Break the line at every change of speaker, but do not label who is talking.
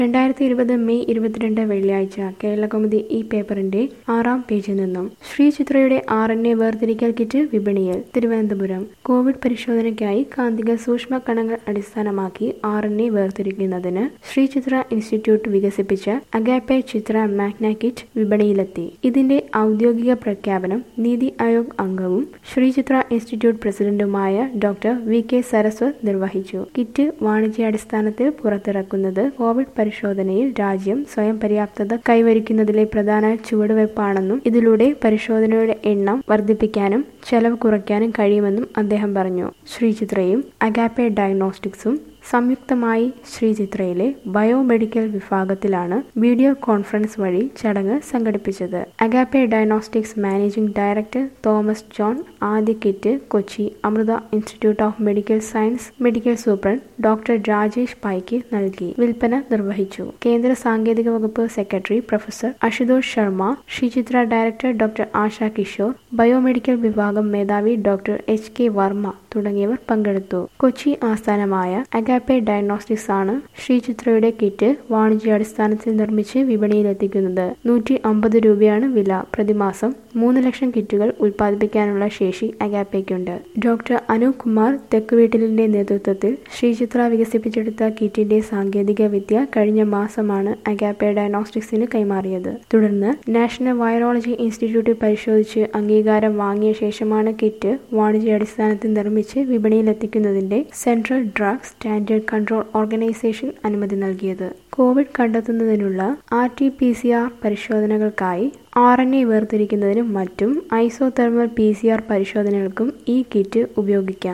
രണ്ടായിരത്തി ഇരുപത് മെയ് ഇരുപത്തിരണ്ട് വെള്ളിയാഴ്ച കേരളകൗമുദി ഈ പേപ്പറിന്റെ ആറാം പേജിൽ നിന്നും ശ്രീ ചിത്രയുടെ ആർ എൻ എ വേർതിരിക്കൽ കിറ്റ് വിപണിയിൽ തിരുവനന്തപുരം കോവിഡ് പരിശോധനയ്ക്കായി കാന്തിക സൂക്ഷ്മ കണങ്ങൾ അടിസ്ഥാനമാക്കി ആർ എൻ എ വേർതിരിക്കുന്നതിന് ശ്രീ ചിത്ര ഇൻസ്റ്റിറ്റ്യൂട്ട് വികസിപ്പിച്ച അഗാപ്പെ ചിത്ര മാഗ്ന കിറ്റ് വിപണിയിലെത്തി ഇതിന്റെ ഔദ്യോഗിക പ്രഖ്യാപനം നീതി ആയോഗ് അംഗവും ശ്രീ ചിത്ര ഇൻസ്റ്റിറ്റ്യൂട്ട് പ്രസിഡന്റുമായ ഡോക്ടർ വി കെ സരസ്വത് നിർവഹിച്ചു കിറ്റ് വാണിജ്യാടിസ്ഥാനത്തിൽ പുറത്തിറക്കുന്നത് കോവിഡ് പരിശോധനയിൽ രാജ്യം സ്വയം പര്യാപ്തത കൈവരിക്കുന്നതിലെ പ്രധാന ചുവടുവയ്പ്പാണെന്നും ഇതിലൂടെ പരിശോധനയുടെ എണ്ണം വർദ്ധിപ്പിക്കാനും ചെലവ് കുറയ്ക്കാനും കഴിയുമെന്നും അദ്ദേഹം പറഞ്ഞു ശ്രീചിത്രയും അഗാപ്പെ ഡയഗ്നോസ്റ്റിക്സും സംയുക്തമായി ശ്രീചിത്രയിലെ ബയോമെഡിക്കൽ വിഭാഗത്തിലാണ് വീഡിയോ കോൺഫറൻസ് വഴി ചടങ്ങ് സംഘടിപ്പിച്ചത് Agappe diagnostics managing director Thomas John ആദ്യ kit Kochi Amrita institute of medical science medical superintendent doctor Rajesh Pai നൽകി വിൽപ്പന നിർവഹിച്ചു കേന്ദ്ര സാങ്കേതിക വകുപ്പ് secretary professor Ashutosh Sharma Sreechitra director doctor Asha Kishore biomedical വിഭാഗം മേധാവി ഡോക്ടർ എച്ച് കെ വർമ്മ തുടങ്ങിയവർ പങ്കെടുത്തു കൊച്ചി ആസ്ഥാനമായ അഗാപ്പെ ഡയഗ്നോസ്റ്റിക്സ് ആണ് ശ്രീചിത്രയുടെ കിറ്റ് വാണിജ്യാടിസ്ഥാനത്തിൽ നിർമ്മിച്ച് വിപണിയിലെത്തിക്കുന്നത് നൂറ്റി അമ്പത് രൂപയാണ് വില പ്രതിമാസം മൂന്ന് ലക്ഷം കിറ്റുകൾ ഉൽപ്പാദിപ്പിക്കാനുള്ള ശേഷി അഗാപ്പയ്ക്കുണ്ട് ഡോക്ടർ അനൂപ് കുമാർ തെക്കുവീട്ടിലിന്റെ നേതൃത്വത്തിൽ ശ്രീചിത്ര വികസിപ്പിച്ചെടുത്ത കിറ്റിന്റെ സാങ്കേതിക വിദ്യ കഴിഞ്ഞ മാസമാണ് അഗാപ്പെ ഡയഗ്നോസ്റ്റിക്സിന് കൈമാറിയത് തുടർന്ന് നാഷണൽ വൈറോളജി ഇൻസ്റ്റിറ്റ്യൂട്ടിൽ പരിശോധിച്ച് അംഗീകാരം വാങ്ങിയ ശേഷമാണ് കിറ്റ് വാണിജ്യാടിസ്ഥാനത്തിൽ നിർമ്മിച്ച് വിപണിയിലെത്തിക്കുന്നതിന്റെ central drug standard control organisation അനുമതി നൽകിയത് കോവിഡ് കണ്ടെത്തുന്നതിനുള്ള R T P C R പരിശോധനകൾക്കായി ആർ എൻ എ വേർതിരിക്കുന്നതിനും മറ്റും ഐസോതെർമൽ പി സി ആർ പരിശോധനകൾക്കും ഈ കിറ്റ് ഉപയോഗിക്കാം